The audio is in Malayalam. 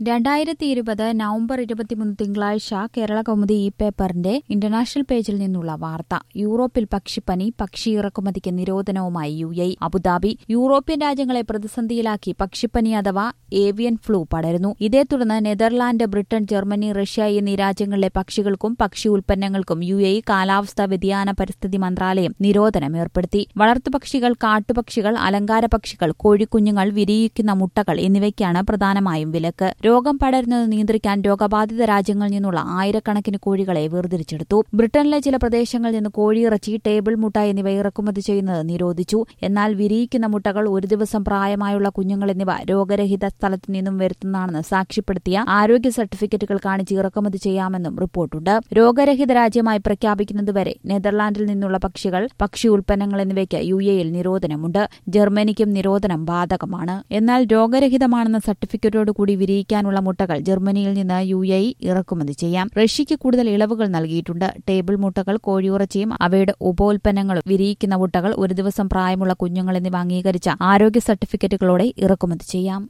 രണ്ടായിരത്തി ഇരുപത് നവംബർ ഇരുപത്തിമൂന്ന് തിങ്കളാഴ്ച കേരള കൗമുദി ഇ പേപ്പറിന്റെ ഇന്റർനാഷണൽ പേജിൽ നിന്നുള്ള വാർത്ത യൂറോപ്പിൽ പക്ഷിപ്പനി പക്ഷി ഇറക്കുമതിക്ക് നിരോധനവുമായി യു എ അബുദാബി യൂറോപ്യൻ രാജ്യങ്ങളെ പ്രതിസന്ധിയിലാക്കി പക്ഷിപ്പനി അഥവാ ഏവിയൻ ഫ്ലൂ പടരുന്നു ഇതേ തുടർന്ന് നെതർലാൻഡ് ബ്രിട്ടൻ ജർമ്മനി റഷ്യ എന്നീ രാജ്യങ്ങളിലെ പക്ഷികൾക്കും പക്ഷി ഉൽപ്പന്നങ്ങൾക്കും യു എ കാലാവസ്ഥാ വ്യതിയാന പരിസ്ഥിതി മന്ത്രാലയം നിരോധനം ഏർപ്പെടുത്തി വളർത്തുപക്ഷികൾ കാട്ടുപക്ഷികൾ അലങ്കാര പക്ഷികൾ കോഴിക്കുഞ്ഞുങ്ങൾ വിരിയിക്കുന്ന മുട്ടകൾ എന്നിവയ്ക്കാണ് പ്രധാനമായും വിലക്ക് രോഗം പടരുന്നത് നിയന്ത്രിക്കാൻ രോഗബാധിത രാജ്യങ്ങളിൽ നിന്നുള്ള ആയിരക്കണക്കിന് കോഴികളെ വേർതിരിച്ചെടുത്തു ബ്രിട്ടനിലെ ചില പ്രദേശങ്ങളിൽ നിന്ന് കോഴിയിറച്ചി ടേബിൾ മുട്ട എന്നിവ ഇറക്കുമതി ചെയ്യുന്നത് നിരോധിച്ചു എന്നാൽ വിരിയിക്കുന്ന മുട്ടകൾ ഒരു ദിവസം പ്രായമായുള്ള കുഞ്ഞുങ്ങൾ എന്നിവ രോഗരഹിത സ്ഥലത്തു നിന്നും വരുത്തുന്നതാണെന്ന് സാക്ഷ്യപ്പെടുത്തിയ ആരോഗ്യ സർട്ടിഫിക്കറ്റുകൾ കാണിച്ച് ഇറക്കുമതി ചെയ്യാമെന്നും റിപ്പോർട്ടുണ്ട് രോഗരഹിത രാജ്യമായി പ്രഖ്യാപിക്കുന്നതുവരെ നെതർലാൻഡിൽ നിന്നുള്ള പക്ഷികൾ പക്ഷി ഉൽപ്പന്നങ്ങൾ എന്നിവയ്ക്ക് യു എയിൽ നിരോധനമുണ്ട് ജർമ്മനിക്കും നിരോധനം ബാധകമാണ് എന്നാൽ രോഗരഹിതമാണെന്ന സർട്ടിഫിക്കറ്റോടുകൂടി വിരിയിക്കാനുള്ള മുട്ടകൾ ജർമ്മനിയിൽ നിന്ന് യു എ ഇറക്കുമതി ചെയ്യാം റഷ്യയ്ക്ക് കൂടുതൽ ഇളവുകൾ നൽകിയിട്ടുണ്ട് ടേബിൾ മുട്ടകൾ കോഴിയുറച്ചിയും അവയുടെ ഉപോൽപ്പന്നങ്ങളും വിരിയിക്കുന്ന മുട്ടകൾ ഒരു ദിവസം പ്രായമുള്ള കുഞ്ഞുങ്ങൾ എന്നിവ അംഗീകരിച്ച ആരോഗ്യ സർട്ടിഫിക്കറ്റുകളോടെ ഇറക്കുമതി ചെയ്യാം